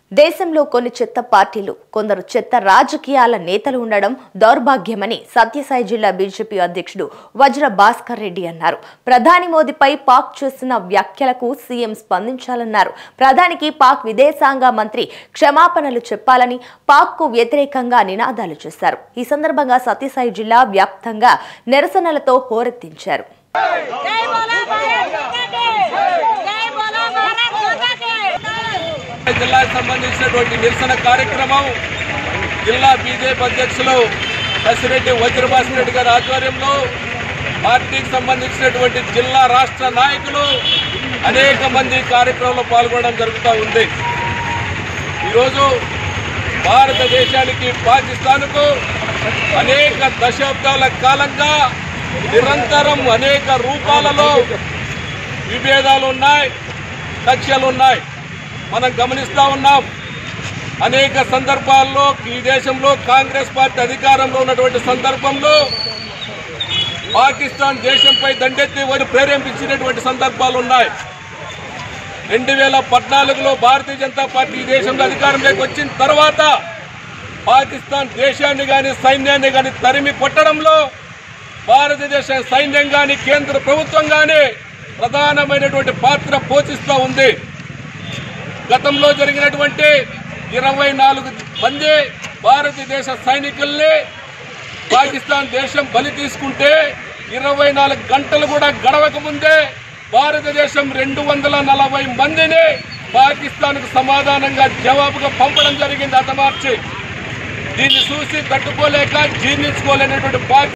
దేశంలో కొన్ని చెత్త పార్టీలు కొందరు చెత్త రాజకీయాల నేతలు ఉండడం దౌర్భాగ్యమని సత్యసాయి జిల్లా బీజేపీ అధ్యక్షుడు వజ్ర భాస్కర్ రెడ్డి అన్నారు ప్రధాని మోదీపై పాక్ చేసిన వ్యాఖ్యలకు సీఎం స్పందించాలన్నారు ప్రధానికి పాక్ విదేశాంగ మంత్రి క్షమాపణలు చెప్పాలని పాక్ కు వ్యతిరేకంగా నినాదాలు చేశారు ఈ సందర్భంగా సత్యసాయి జిల్లా వ్యాప్తంగా నిరసనలతో హోరెత్తించారు జై బోలో భారత్ మాతా కి జై బోలో భారత్ మాతా కి జిల్లాకు సంబంధించినటువంటి నిరసన కార్యక్రమం జిల్లా బీజేపీ అధ్యక్షులు కసిరెడ్డి వజ్రభాస్ రెడ్డి గారి ఆధ్వర్యంలో పార్టీకి సంబంధించినటువంటి జిల్లా రాష్ట్ర నాయకులు అనేక మంది కార్యక్రమంలో పాల్గొనడం జరుగుతూ ఉంది ఈరోజు భారతదేశానికి పాకిస్తాన్కు అనేక దశాబ్దాల కాలంగా నిరంతరం అనేక రూపాలలో విభేదాలు ఉన్నాయి కక్షలు ఉన్నాయి మనం గమనిస్తూ ఉన్నాం అనేక సందర్భాల్లో ఈ దేశంలో కాంగ్రెస్ పార్టీ అధికారంలో ఉన్నటువంటి సందర్భంలో పాకిస్తాన్ దేశంపై దండెత్తి వారు ప్రేరేపించినటువంటి సందర్భాలు ఉన్నాయి రెండు వేల పద్నాలుగులో భారతీయ జనతా పార్టీ ఈ దేశంలో అధికారంలోకి వచ్చిన తర్వాత పాకిస్తాన్ దేశాన్ని కానీ సైన్యాన్ని కానీ తరిమి కొట్టడంలో భారతదేశ సైన్యం కానీ కేంద్ర ప్రభుత్వం కానీ ప్రధానమైనటువంటి పాత్ర పోషిస్తూ ఉంది గతంలో జరిగినటువంటి ఇరవై నాలుగు మంది భారతదేశ సైనికుల్ని పాకిస్తాన్ దేశం బలి తీసుకుంటే ఇరవై నాలుగు గంటలు కూడా గడవక ముందే భారతదేశం రెండు వందల నలభై మందిని పాకిస్తాన్కు సమాధానంగా జవాబుగా పంపడం జరిగింది హతమార్చి దీన్ని చూసి తట్టుకోలేక జీర్ణించుకోలేనటువంటి పాకి